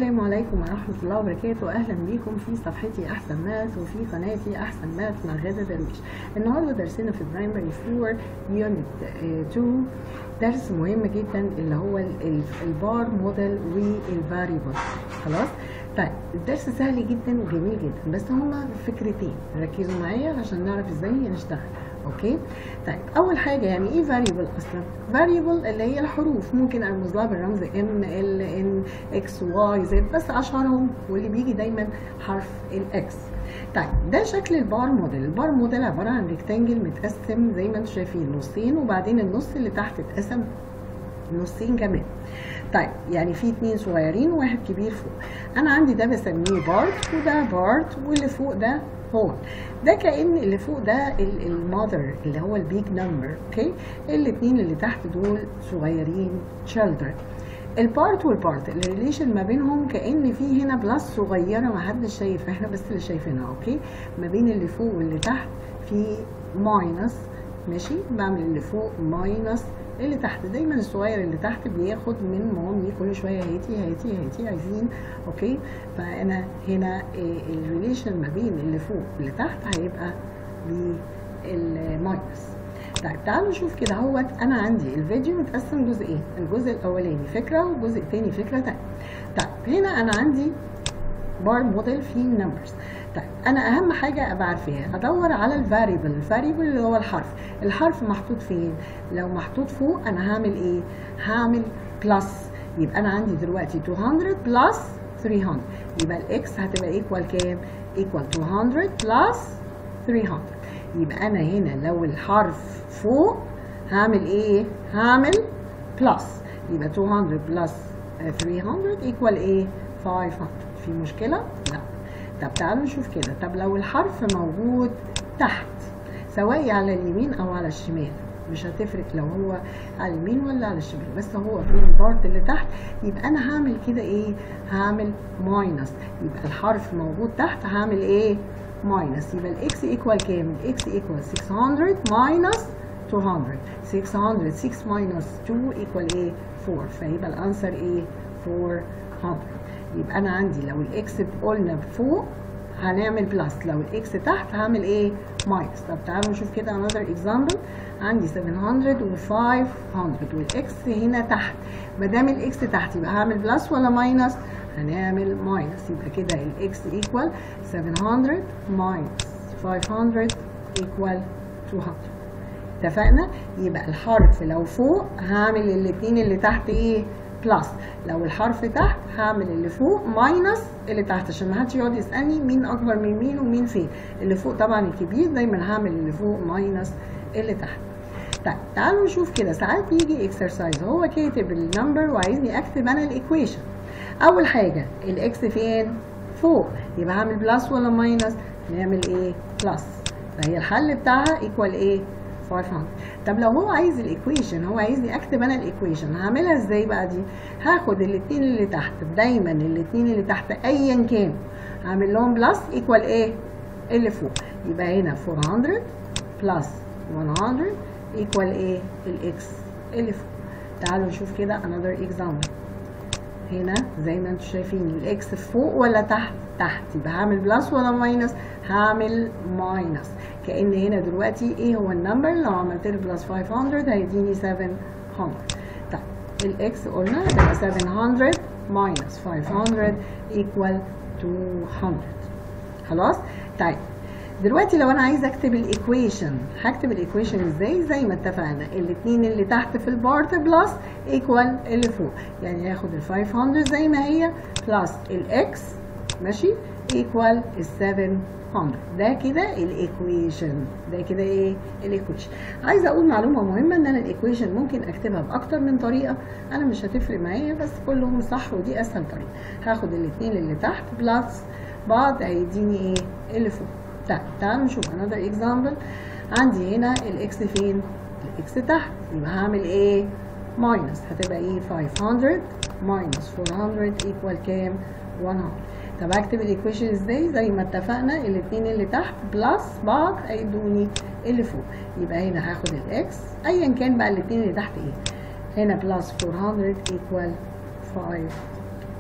السلام عليكم ورحمة الله وبركاته أهلا بيكم في صفحتي أحسن ماث وفي قناتي أحسن ماث مع غادة درويش النهاردة درسنا في برايمري 4 يونت 2 درس مهم جدا اللي هو البار موديل والفاريبل خلاص طيب الدرس سهل جدا وجميل جدا بس هما فكرتين ركزوا معايا عشان نعرف ازاي نشتغل اوكي طيب اول حاجه يعني ايه فاريبل اصلا فاريبل اللي هي الحروف ممكن ارمز لها بالرمز ام ال ان اكس واي زد بس اشهرهم واللي بيجي دايما حرف الاكس طيب ده شكل البار موديل البار موديل عباره عن ريكتانجل متقسم زي ما انتم شايفين نصين وبعدين النص اللي تحت اتقسم نصين كمان طيب يعني في اتنين صغيرين وواحد كبير فوق انا عندي ده بسميه بارت وده بارت واللي فوق ده هون ده كأن اللي فوق ده المذر اللي هو البيج نمبر اوكي الاتنين اللي تحت دول صغيرين children البارت والبارت الريليشن ما بينهم كأن في هنا بلس صغيرة ما حدش شايف احنا بس اللي شايفينها اوكي ما بين اللي فوق واللي تحت في ماينس ماشي بعمل اللي فوق ماينس اللي تحت دايما الصغير اللي تحت بياخد من مامي كل شويه هاتي هاتي هاتي عايزين اوكي فانا هنا الريليشن ما بين اللي فوق واللي تحت هيبقى بالماينس طيب تعالوا نشوف كده اهوت انا عندي الفيديو متقسم جزئين الجزء الاولاني فكره والجزء الثاني فكره ثانيه طيب هنا انا عندي بار موديل فيه نمبرز طيب انا اهم حاجه ابقى عارفاها ادور على الفاريبل الفاريبل اللي هو الحرف الحرف محطوط فين لو محطوط فوق انا هعمل ايه هعمل بلس يبقى انا عندي دلوقتي 200 بلس 300 يبقى الاكس هتبقى ايكوال كام ايكوال 200 بلس 300 يبقى انا هنا لو الحرف فوق هعمل ايه هعمل بلس يبقى 200 بلس 300 ايكوال ايه 500 في مشكله لا طب تعالوا نشوف كده طب لو الحرف موجود تحت سواء على اليمين او على الشمال مش هتفرق لو هو على اليمين ولا على الشمال بس هو في البارت اللي تحت يبقى انا هعمل كده ايه هعمل ماينس يبقى الحرف موجود تحت هعمل ايه ماينس يبقى الاكس ايكوال كام الاكس ايكوال 600 ماينس 200 600 6 ماينس 2 ايكوال ايه 4 فيبقى الانسر ايه 400 يبقى انا عندي لو الاكس قلنا فوق هنعمل بلس لو الاكس تحت هعمل ايه ماينس طب تعالوا نشوف كده another example عندي 700 و 500 والاكس هنا تحت ما دام الاكس تحت يبقى هعمل بلس ولا ماينس هنعمل ماينس يبقى كده الاكس ايكوال 700 ماينس 500 ايكوال 200 اتفقنا يبقى الحرف لو فوق هعمل الاثنين اللي تحت ايه بلس لو الحرف تحت هعمل اللي فوق ماينس اللي تحت عشان ما حدش يقعد يسالني مين اكبر من مين ومين فين اللي فوق طبعا الكبير دايما هعمل اللي فوق ماينس اللي تحت طيب تعالوا نشوف كده ساعات بيجي اكسرسايز هو كاتب النمبر وعايزني اكتب انا الايكويشن اول حاجه الاكس فين فوق يبقى هعمل بلس ولا ماينس نعمل ايه بلس فهي الحل بتاعها ايكوال ايه 500 طب لو هو عايز الايكويشن هو عايزني اكتب انا الايكويشن هعملها ازاي بقى دي هاخد الاثنين اللي تحت دايما الاثنين اللي تحت ايا كان هعمل لهم بلس ايكوال ايه اللي فوق يبقى هنا 400 بلس 100 ايكوال ايه الاكس اللي فوق تعالوا نشوف كده another example هنا زي ما انتم شايفين الاكس فوق ولا تحت تحت يبقى هعمل بلس ولا ماينس هعمل ماينس كأن هنا دلوقتي ايه هو النمبر لو عملت له بلس 500 هيديني 700 طيب الاكس قلنا هتبقى 700 ماينس 500 ايكوال 200 خلاص طيب دلوقتي لو انا عايزه اكتب الايكويشن هكتب الايكويشن ازاي زي ما اتفقنا الاثنين اللي تحت في البارت بلس ايكوال اللي فوق يعني هاخد ال 500 زي ما هي بلس الاكس ماشي ايكوال ال 700 ده كده الايكويشن ده كده ايه الايكويشن عايزه اقول معلومه مهمه ان انا الايكويشن ممكن اكتبها باكتر من طريقه انا مش هتفرق معايا بس كلهم صح ودي اسهل طريقه هاخد الاثنين اللي تحت بلس بعض هيديني ايه اللي فوق طيب تعالوا نشوف another example عندي هنا الاكس فين الاكس تحت يبقى هعمل ايه ماينس هتبقى ايه 500 ماينس 400 ايكوال كام 100 طب هكتب الايكويشن ازاي زي ما اتفقنا الاثنين اللي تحت بلس بعض هيدوني اللي فوق يبقى هنا هاخد الاكس ايا كان بقى الاثنين اللي تحت ايه هنا بلس 400 ايكوال 5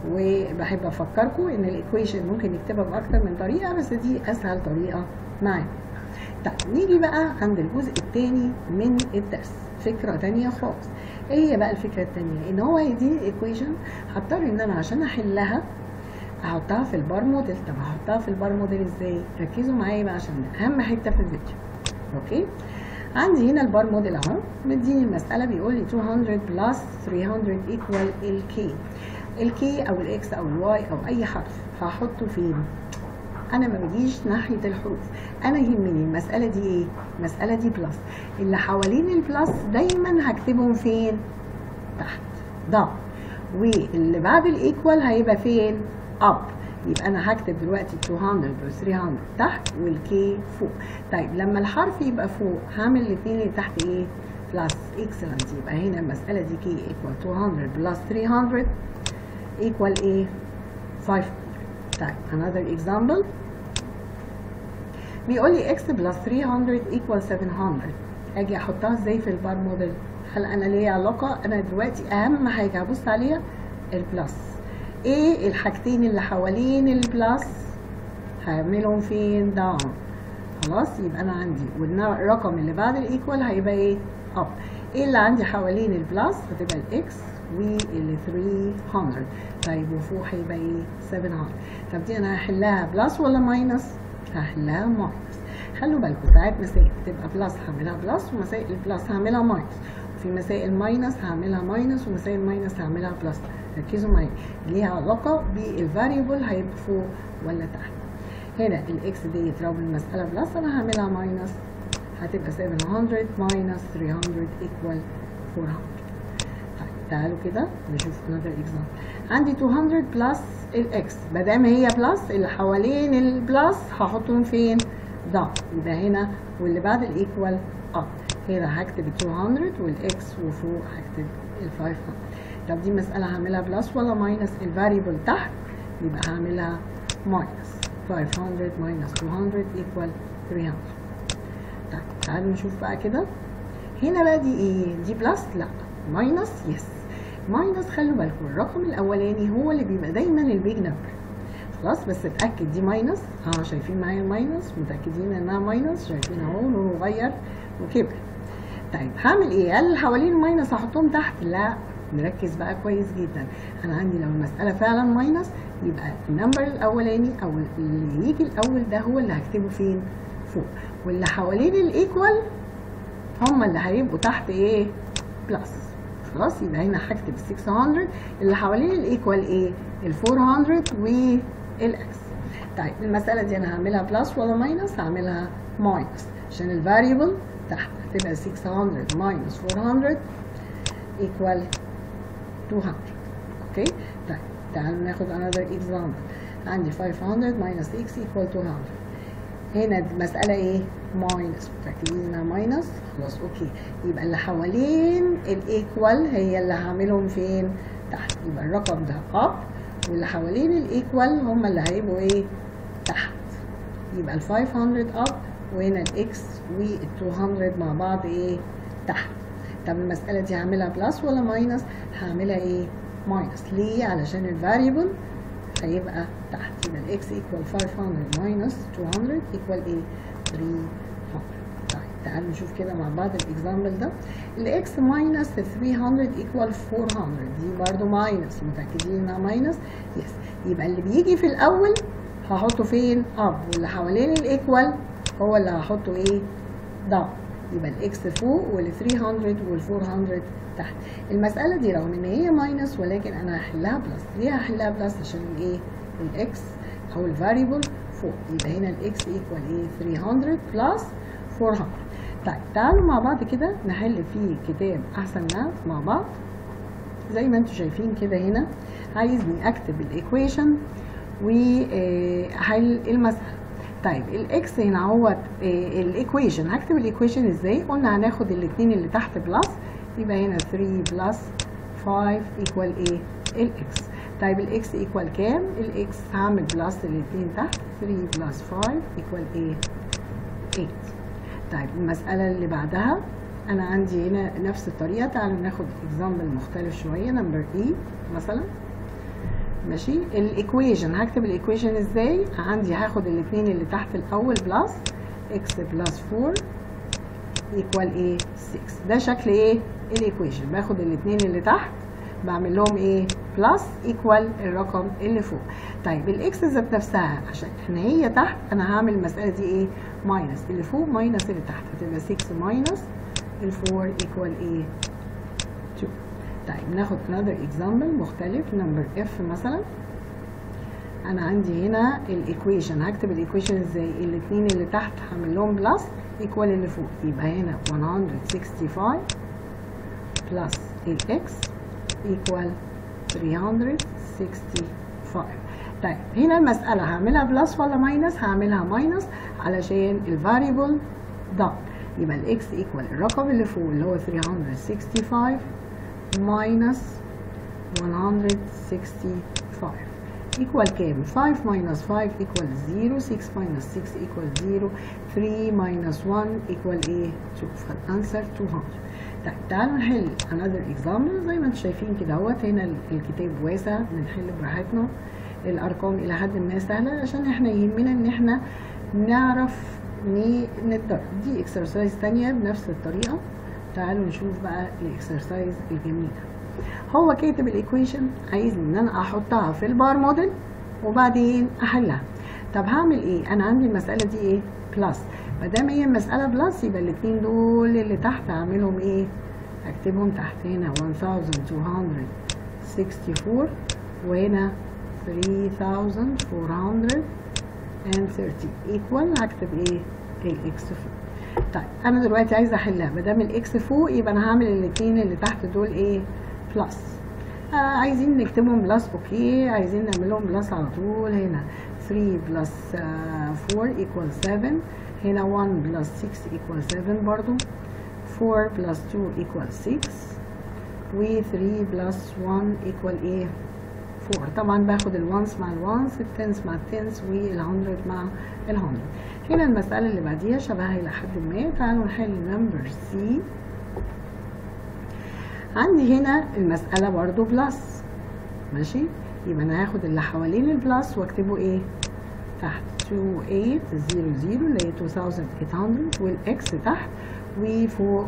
وبحب افكركم ان الايكويشن ممكن نكتبها باكتر من طريقه بس دي اسهل طريقه معانا طيب نيجي بقى عند الجزء الثاني من الدرس فكره ثانيه خالص ايه هي بقى الفكره الثانيه ان هو يديني ايكويشن هضطر ان انا عشان احلها احطها في البار موديل طب هحطها في البار موديل ازاي ركزوا معايا بقى عشان اهم حته في الفيديو اوكي عندي هنا البار موديل اهو مديني المساله بيقول لي 200 بلس 300 ايكوال الكي الكي او الاكس او الواي او اي حرف هحطه فين انا ما بجيش ناحيه الحروف انا يهمني المساله دي ايه المساله دي بلس اللي حوالين البلس دايما هكتبهم فين تحت ضم واللي بعد الايكوال هيبقى فين اب يبقى انا هكتب دلوقتي 200 و 300 تحت والكي فوق طيب لما الحرف يبقى فوق هعمل الاثنين اللي تحت ايه بلس اكسلنت يبقى هنا المساله دي كي ايكوال 200 بلس 300 equal ايه 500 طيب another example بيقول لي x plus 300 equal 700 اجي احطها ازاي في البار موديل هل انا ليا علاقه انا دلوقتي اهم حاجه هبص عليها البلس ايه الحاجتين اللي حوالين البلس هعملهم فين داون خلاص يبقى انا عندي والرقم اللي بعد الايكوال هيبقى ايه اب ايه اللي عندي حوالين البلس هتبقى الاكس وال 300 طيب وفوق هيبقى ايه 700 طب دي انا هحلها بلس ولا ماينس هحلها ماينس خلوا بالكم ساعات مسائل تبقى بلس هعملها بلس ومسائل البلس هعملها ماينس وفي مسائل ماينس هعملها ماينس ومسائل ماينس هعملها بلس ركزوا معايا ليها علاقه بالفاريبل هيبقى فوق ولا تحت هنا الاكس ديت لو المساله بلس انا هعملها ماينس هتبقى 700 ماينس 300 ايكوال 400 طيب تعالوا كده نشوف another example عندي 200 بلس الاكس ما دام هي بلس اللي حوالين البلس هحطهم فين؟ ده يبقى هنا واللي بعد الايكوال اب هنا هكتب 200 والاكس وفوق هكتب ال 500 طب دي مسألة هعملها بلس ولا ماينس الفاريبل تحت يبقى هعملها ماينس 500 ماينس 200 ايكوال 300 طيب تعالوا نشوف بقى كده هنا بقى دي ايه؟ دي بلس؟ لا ماينس يس ماينس خلوا بالكم الرقم الاولاني هو اللي بيبقى دايما البيج نمبر خلاص بس اتاكد دي ماينس اه شايفين معايا الماينس متاكدين انها ماينس شايفين اهو لونه غير وكبر طيب هعمل ايه هل اللي حوالين الماينس هحطهم تحت لا نركز بقى كويس جدا انا عندي لو المساله فعلا ماينس يبقى النمبر الاولاني او اللي يجي الاول ده هو اللي هكتبه فين فوق واللي حوالين الايكوال هم اللي هيبقوا تحت ايه بلس خلاص يبقى هنا هكتب 600 اللي حوالين الايكوال ايه ال 400 والاكس طيب المساله دي انا هعملها بلس ولا ماينس هعملها ماينس عشان الفاريبل تحت هتبقى 600 ماينس 400 ايكوال 200 اوكي طيب تعالوا ناخد another example عندي 500 minus x equal 200 هنا المسألة ايه؟ ماينس متأكدين انها ماينس؟ خلاص اوكي يبقى اللي حوالين الايكوال هي اللي هعملهم فين؟ تحت يبقى الرقم ده اب واللي حوالين الايكوال هم اللي هيبقوا ايه؟ تحت يبقى ال 500 اب وهنا الاكس وال 200 مع بعض ايه؟ تحت طب المسألة دي هعملها بلس ولا ماينس؟ هعملها ايه؟ ماينس ليه؟ علشان الفاريبل هيبقى تحت يبقى الاكس ايكوال 500 ماينس 200 ايكوال ايه 300 طيب تعالوا نشوف كده مع بعض الاكزامبل ده الاكس ماينس 300 ايكوال 400 دي برضو ماينس متاكدين انها ماينس يس يبقى اللي بيجي في الاول هحطه فين اب واللي حوالين الايكوال هو اللي هحطه ايه داون يبقى الاكس فوق وال 300 وال 400 تحت المسألة دي رغم ان هي ماينس ولكن انا هحلها بلس ليه هحلها بلس عشان الايه الاكس او الفاريبل فوق يبقى هنا الاكس ايكوال ايه 300 بلس 400 طيب تعالوا مع بعض كده نحل في كتاب احسن ماث مع بعض زي ما انتم شايفين كده هنا عايزني اكتب الايكويشن وحل المسألة طيب الاكس هنا هو الايكويشن هكتب الايكويشن ازاي قلنا هناخد الاثنين اللي تحت بلس يبقى هنا 3 بلس 5 ايكوال ايه الاكس طيب الاكس ايكوال كام الاكس هعمل بلس الاثنين تحت 3 بلس 5 ايكوال ايه 8 طيب المسألة اللي بعدها انا عندي هنا نفس الطريقة تعالوا ناخد اكزامبل مختلف شوية نمبر اي مثلا ماشي الايكويشن هكتب الايكويشن ازاي عندي هاخد الاثنين اللي تحت الاول بلس اكس بلس 4 ايكوال ايه 6 ده شكل ايه الايكويشن باخد الاثنين اللي تحت بعمل لهم ايه بلس ايكوال الرقم اللي فوق طيب الاكس ذات نفسها عشان ان هي تحت انا هعمل المساله دي ايه ماينس اللي فوق ماينس اللي تحت هتبقى 6 ماينس ال 4 ايكوال ايه 2 طيب ناخد another example مختلف number f مثلا انا عندي هنا الايكويشن هكتب الايكويشن ازاي الاثنين اللي تحت هعمل لهم بلس ايكوال اللي فوق يبقى هنا 165 بلس الاكس ايكوال 365 طيب هنا المسألة هعملها بلس ولا ماينس هعملها ماينس علشان الفاريبل ده يبقى الاكس ايكوال الرقم اللي فوق اللي هو 365 ماينس 165 equal كام 5 minus 5 equal 0 6 minus 6 equal 0 3 minus 1 equal ايه 2 فالانسر 200 طيب تعالوا نحل another example زي ما انتم شايفين كده اهوت هنا الكتاب واسع بنحل براحتنا الارقام الى حد ما سهله عشان احنا يهمنا ان احنا نعرف نتدرب دي اكسرسايز تانية بنفس الطريقه تعالوا نشوف بقى الاكسرسايز الجميل هو كاتب الايكويشن عايز ان انا احطها في البار موديل وبعدين احلها طب هعمل ايه انا عندي المساله دي ايه بلس ما دام هي المساله بلس يبقى الاثنين دول اللي تحت اعملهم ايه اكتبهم تحت هنا 1264 وهنا 3430 ايكوال هكتب ايه الاكس فوق طيب انا دلوقتي عايزه احلها ما دام الاكس فوق يبقى انا هعمل الاثنين اللي تحت دول ايه بلس آه عايزين نكتبهم بلس اوكي عايزين نعملهم بلس على طول هنا 3 بلس آه 4 ايكوال 7 هنا 1 بلس 6 ايكوال 7 برضو 4 بلس 2 ايكوال 6 و 3 بلس 1 ايكوال ايه 4 طبعا باخد الوانس مع الوانس التنس مع التنس والهندرد مع الهندرد هنا المسألة اللي بعديها شبهها إلى حد ما تعالوا نحل نمبر سي عندي هنا المسألة برضو بلس ماشي يبقى أنا هاخد اللي حوالين البلس واكتبه إيه تحت 2800 اللي هي 2800 والإكس تحت وفوق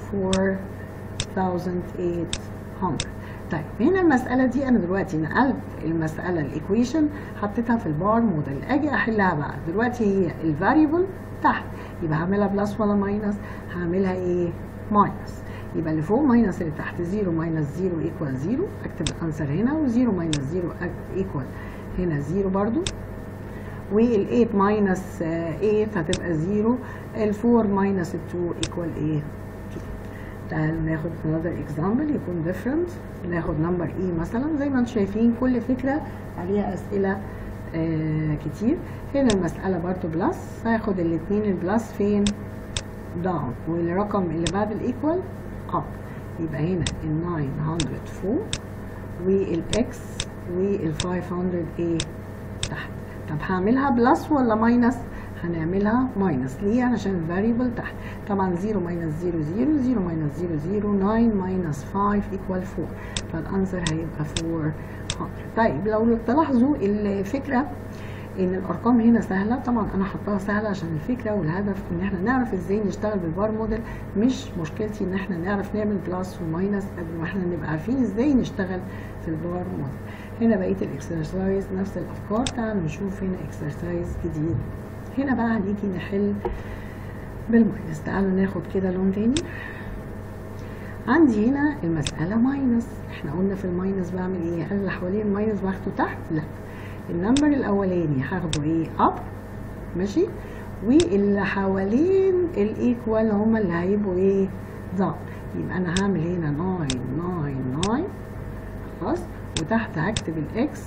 4800 طيب هنا المسألة دي أنا دلوقتي نقلت المسألة الإيكويشن حطيتها في البار موديل أجي أحلها بقى دلوقتي هي الفاريبل تحت يبقى هعملها بلس ولا ماينس هعملها إيه ماينس يبقى اللي فوق ماينس اللي تحت 0 ماينس 0 ايكوال 0 اكتب الانسر هنا و0 ماينس 0 ايكوال هنا 0 برضو وال 8 ماينس 8 هتبقى 0 ال 4 ماينس 2 ايكوال ايه تعالوا ناخد another example يكون different ناخد number E مثلا زي ما انتم شايفين كل فكرة عليها أسئلة آه كتير هنا المسألة برضو بلس هاخد الاتنين البلس فين down والرقم اللي بعد الايكوال up يبقى هنا ال 900 فوق والاكس وال 500 ايه تحت طب هعملها بلس ولا ماينس هنعملها ماينس ليه علشان الفاريبل تحت طبعا 0 ماينس 0 0 0 ماينس 0 0 9 ماينس 5 ايكوال 4 فالانسر هيبقى 400 طيب لو تلاحظوا الفكره ان الارقام هنا سهله طبعا انا حطاها سهله عشان الفكره والهدف ان احنا نعرف ازاي نشتغل بالبار موديل مش مشكلتي ان احنا نعرف نعمل بلس وماينس قد ما احنا نبقى عارفين ازاي نشتغل في البار موديل هنا بقيه الاكسرسايز نفس الافكار تعالوا نشوف هنا اكسرسايز جديد هنا بقى هنيجي نحل بالماينس تعالوا ناخد كده لون تاني عندي هنا المسألة ماينس احنا قلنا في الماينس بعمل ايه هل اللي حوالين الماينس باخده تحت لا النمبر الاولاني هاخده ايه اب ماشي واللي حوالين الايكوال هما اللي هيبقوا ايه ضغط يبقى انا هعمل هنا 9 9 9 خلاص وتحت هكتب الاكس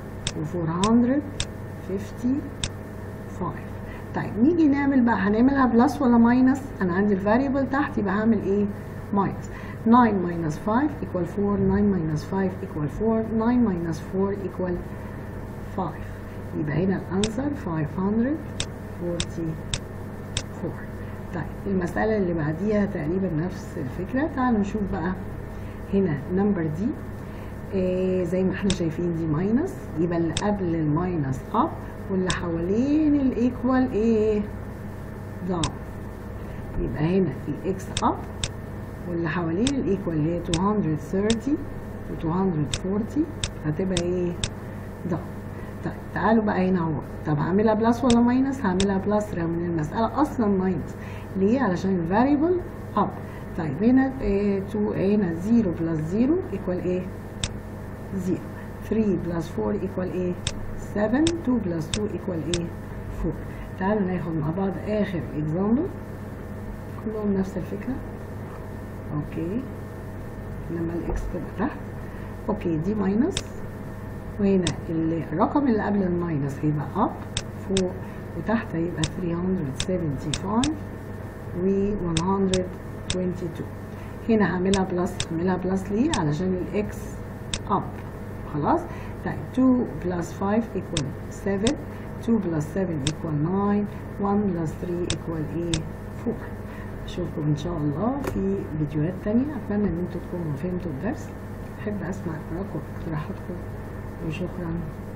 و455 طيب نيجي نعمل بقى هنعملها بلس ولا ماينس انا عندي الفاريبل تحت يبقى هعمل ايه ماينس 9 minus 5 equal 4 9 minus 5 equal 4 9 minus 4 equal 5 يبقى هنا الانسر 544 طيب المسألة اللي بعديها تقريبا نفس الفكرة تعالوا نشوف بقى هنا نمبر دي إيه زي ما احنا شايفين دي ماينس يبقى اللي قبل الماينس اب واللي حوالين الايكوال ايه داون يبقى هنا الاكس اب واللي حوالين الايكوال اللي هي 230 و 240 هتبقى ايه داون طيب تعالوا بقى هنا اهو طب هعملها بلس ولا ماينس هعملها بلس رغم ان المساله اصلا ماينس ليه علشان الفاريبل اب طيب هنا إيه تو هنا 0 بلس 0 ايكوال ايه 0 3 بلس 4 ايكوال ايه 7 2 بلس 2 ايكوال ايه 4 تعالوا ناخد مع بعض اخر اكزامبل كلهم نفس الفكره اوكي لما الاكس تبقى تحت اوكي دي ماينس وهنا الرقم اللي قبل الماينس هيبقى اب فوق وتحت هيبقى 375 و 122 هنا هعملها بلس هعملها بلس ليه علشان الاكس اب خلاص طيب 2 بلس 5 equal 7 2 بلس 7 equal 9 1 بلس 3 equal ايه 4 اشوفكم ان شاء الله في فيديوهات تانية اتمنى ان انتوا تكونوا فهمتوا الدرس احب اسمع ارائكم واقتراحاتكم وشكرا